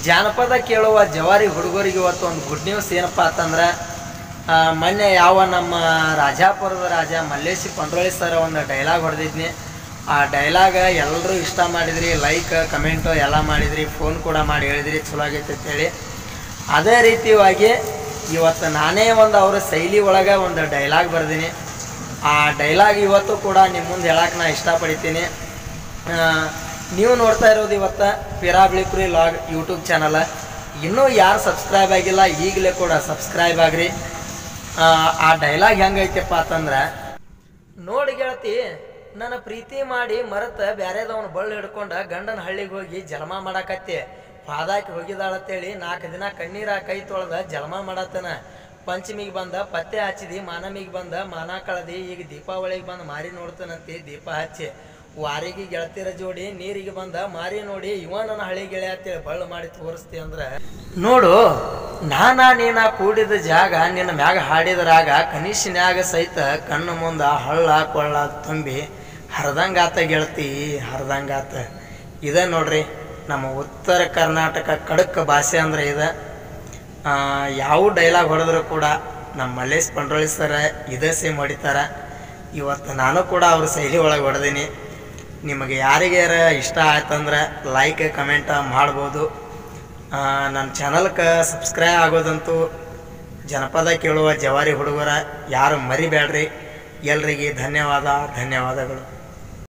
ಜಾನಪದ ಕೇಳುವ ಜವಾರಿ ಹುಡುಗರಿಗೆ ಇವತ್ತು ಒಂದು ಗುಡ್ ನ್ಯೂಸ್ ಏನಪ್ಪ ಅಂತಂದ್ರೆ ಆ, ಮೊನ್ನೆ ಯಾವ ನಮ್ಮ ರಾಜಾಪುರದ ರಾಜ ಮಲ್ಲೇಶಿ ಪಂಡ್ರೋಳಿ ಸರ್ ಒಂದು ಡೈಲಾಗ್ ಹೊಡೆದಿದ್ನಿ ಆ ಡೈಲಾಗ್ ಎಲ್ಲರೂ ಇಷ್ಟ ಮಾಡಿದ್ರಿ ಲೈಕ್ ಕಮೆಂಟು ಎಲ್ಲ ಮಾಡಿದ್ರಿ ಫೋನ್ ಕೂಡ ಮಾಡಿ ಹೇಳಿದ್ರಿ ಚಲೋ ಆಗೈತೆ ಅಂತೇಳಿ ಅದೇ ರೀತಿಯಾಗಿ ಇವತ್ತು ನಾನೇ ಒಂದು ಅವರ ಶೈಲಿ ಒಳಗೆ ಒಂದು ಡೈಲಾಗ್ ಬರ್ದೀನಿ ಆ ಡೈಲಾಗ್ ಇವತ್ತು ಕೂಡ ನಿಮ್ಮ ಮುಂದೆ ಹೇಳಕ್ಕೆ ನಾ ಇಷ್ಟಪಡ್ತೀನಿ ಆ, ನೀವು ನೋಡ್ತಾ ಇರೋದು ಇವತ್ತು ಪಿರಾಬ್ಳಿಕ್ರಿ ಲಾಗ್ ಯೂಟ್ಯೂಬ್ ಚಾನಲ್ ಇನ್ನೂ ಯಾರು ಸಬ್ಸ್ಕ್ರೈಬ್ ಆಗಿಲ್ಲ ಈಗಲೇ ಕೂಡ ಸಬ್ಸ್ಕ್ರೈಬ್ ಆಗ್ರಿ ಆ, ಆ ಡೈಲಾಗ್ ಹೆಂಗೈತಪ್ಪ ಅಂತಂದ್ರೆ ನೋಡಿ ಗೆಳತಿ ನನ್ನ ಪ್ರೀತಿ ಮಾಡಿ ಮರತ ಬ್ಯಾರೆದವನ ಬಳ್ಳು ಹಿಡ್ಕೊಂಡ ಗಂಡನ ಹಳ್ಳಿಗೆ ಹೋಗಿ ಜಲಮ ಮಾಡಾಕತ್ತಿ ಪಾದಾಕಿ ಹೋಗಿದಾಳಂತೇಳಿ ನಾಲ್ಕು ದಿನ ಕಣ್ಣೀರ ಕೈ ತೊಳೆದ ಜಲಮ ಮಾಡತ್ತನ ಪಂಚಮಿಗೆ ಬಂದ ಪತ್ತೆ ಹಚ್ಚಿದಿ ಮಾನಮಿಗೆ ಬಂದ ಮಾನ ಕಳದಿ ಈಗ ದೀಪಾವಳಿಗೆ ಬಂದ ಮಾರಿ ನೋಡ್ತಾನಂತಿ ದೀಪ ಹಚ್ಚಿ ವಾರಿಗೆ ಗೆಳತಿರ ಜೋಡಿ ನೀರಿಗೆ ಬಂದ ಮಾರಿ ನೋಡಿ ಇವ ನನ್ನ ಹಳಿ ಗೆಳೆಯ ಅಂತೇಳಿ ಬಳ್ಳು ಮಾಡಿ ತೋರಿಸ್ತಿ ಅಂದ್ರೆ ನೋಡು ನಾನಾ ನೀನ ಕೂಡಿದ ಜಾಗ ನಿನ್ನ ಮ್ಯಾಗ ಹಾಡಿದ್ರಾಗ ಕನಿಷ್ನ್ಯಾಗ ಸಹಿತ ಕಣ್ಣು ಮುಂದ ಹಳ್ಳ ಕೊಳ್ಳ ತುಂಬಿ ಹರಿದಂಗಾತ ಗೆಳತಿ ಹರಿದಂಗಾತ ಇದ ನೋಡ್ರಿ ನಮ್ಮ ಉತ್ತರ ಕರ್ನಾಟಕ ಖಡಕ್ ಭಾಷೆ ಅಂದ್ರೆ ಇದ ಆ, ಯಾವ ಡೈಲಾಗ್ ಹೊಡೆದ್ರು ಕೂಡ ನಮ್ಮ ಮಲ್ಲೇಶ್ ಪಂಡ್ರೋಳಿ ಸರ ಇದೇ ಸೇಮ್ ಹೊಡಿತಾರ ಇವತ್ತು ನಾನು ಕೂಡ ಅವ್ರ ಶೈಲಿ ಒಳಗೆ ಹೊಡೆದೀನಿ ನಿಮಗೆ ಯಾರಿಗಾರ ಇಷ್ಟ ಆಯ್ತಂದ್ರೆ ಲೈಕ್ ಕಮೆಂಟ್ ಮಾಡ್ಬೋದು ಆ, ನನ್ನ ಚಾನಲ್ಗೆ ಸಬ್ಸ್ಕ್ರೈಬ್ ಆಗೋದಂತೂ ಜನಪದ ಕೇಳುವ ಜವಾರಿ ಹುಡುಗರ ಯಾರು ಮರಿಬೇಡ್ರಿ ಎಲ್ರಿಗೆ ಧನ್ಯವಾದ ಧನ್ಯವಾದಗಳು